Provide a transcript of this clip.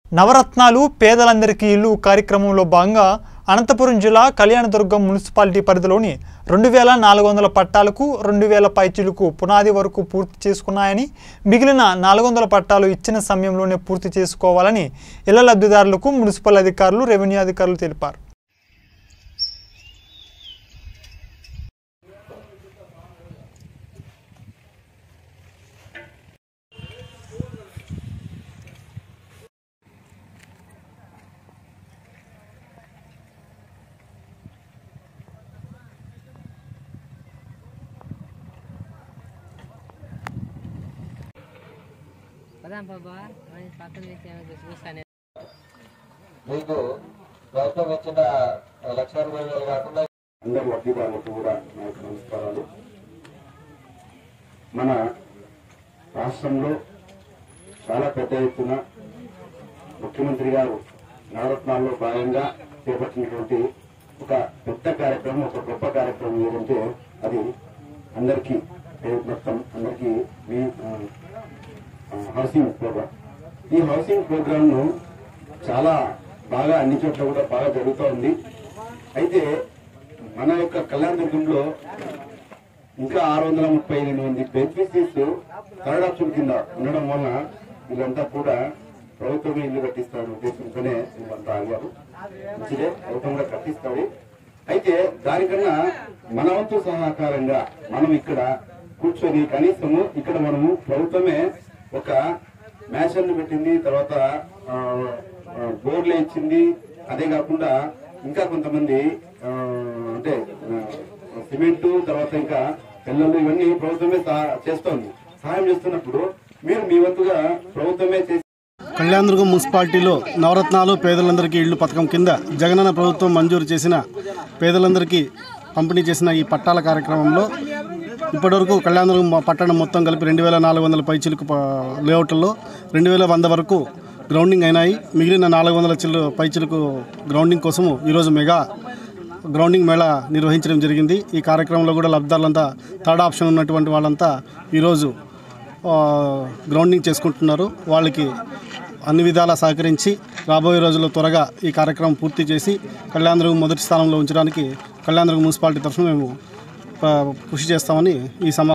నవరత్నాలు పేదలందరికీ ఇల్లు కార్యక్రమంలో భాగంగా అనంతపురం జిల్లా కళ్యాణదుర్గం మున్సిపాలిటీ పరిధిలోని రెండు వేల నాలుగు వందల పట్టాలకు రెండు వేల పైచీలకు పునాది వరకు పూర్తి చేసుకున్నాయని మిగిలిన నాలుగు వందల పట్టాలు ఇచ్చిన సమయంలోనే పూర్తి చేసుకోవాలని ఇళ్ల లబ్ధిదారులకు మున్సిపల్ అధికారులు రెవెన్యూ అధికారులు తెలిపారు పదాం బాబా మరి పక్కన తెచ్చి చూస్తాను మీకు ప్రభుత్వం ఇచ్చిన లక్ష రూపాయల వేలు కాకుండా అందరు వడ్డీదారులకు కూడా నా యొక్క నమస్కారాలు మన రాష్ట్రంలో చాలా పెద్ద ఎత్తున ముఖ్యమంత్రి గారు నవరత్నాల్లో భాగంగా చేపట్టినటువంటి ఒక పెద్ద కార్యక్రమం ఒక గొప్ప కార్యక్రమం ఏదంటే అది అందరికీ ఏ మొత్తం అందరికీ మీ ఆ, ఆ, హౌసింగ్ ప్రోగ్రామ్ ఈ హౌసింగ్ ప్రోగ్రామ్ ను చాలా బాగా అన్ని చోట్ల కూడా బాగా జరుగుతూ ఉంది అయితే మన యొక్క కళ్యాణ దుర్గంలో ఇంకా ఆరు వందల ముప్పై ఎనిమిది మంది బెనిఫిషరీస్ థర్డ్ ఆప్షన్ కింద ఉండడం వల్ల వీళ్ళంతా కూడా ప్రభుత్వమే ఇల్లు కట్టిస్తారనే ఉద్దేశంతోనే వీళ్ళంతా ఆగారు మంచిదే ప్రభుత్వం కూడా కట్టిస్తాడు అయితే దానికన్నా మన వంతు సహకారంగా మనం ఇక్కడ కూర్చొని కనీసము ఇక్కడ మనము ప్రభుత్వమే ఒక మ్యాషన్ పెట్టింది తర్వాత ఆ, ఆ, బోర్డులు ఇచ్చింది అదే కాకుండా ఇంకా కొంతమంది ఆ, అంటే ఆ, సిమెంట్ తర్వాత ఇంకా పిల్లలు ఇవన్నీ ప్రభుత్వమే సహా- చేస్తోంది సహాయం చేస్తున్నప్పుడు మీరు మీ వంతుగా ప్రభుత్వమే చేసి కళ్యాణదుర్గం మున్సిపాలిటీలో నవరత్నాలు పేదలందరికీ ఇళ్లు పథకం కింద జగనన్న ప్రభుత్వం మంజూరు చేసిన పేదలందరికీ పంపిణీ చేసిన ఈ పట్టాల కార్యక్రమంలో ఇప్పటివరకు కళ్యాణదుర్గం మ- పట్టణం మొత్తం కలిపి రెండు వేల నాలుగు వందల పైచిలకు లేఅవుట్లలో రెండు వేల వంద వరకు గ్రౌండింగ్ అయినాయి మిగిలిన నాలుగు వందల చిల్లు పైచిలకు గ్రౌండింగ్ కోసము ఈరోజు మెగా గ్రౌండింగ్ మేళా నిర్వహించడం జరిగింది ఈ కార్యక్రమంలో కూడా లబ్ధిదారులంతా థర్డ్ ఆప్షన్ ఉన్నటువంటి వాళ్ళంతా ఈరోజు ఆ, గ్రౌండింగ్ చేసుకుంటున్నారు వాళ్ళకి అన్ని విధాలా సహకరించి రాబోయే రోజుల్లో త్వరగా ఈ కార్యక్రమం పూర్తి చేసి కళ్యాణదుర్గం మొదటి స్థానంలో ఉంచడానికి కళ్యాణదుర్గం మున్సిపాలిటీ తరఫున మేము ఆ, కృషి చేస్తామని ఈ సమా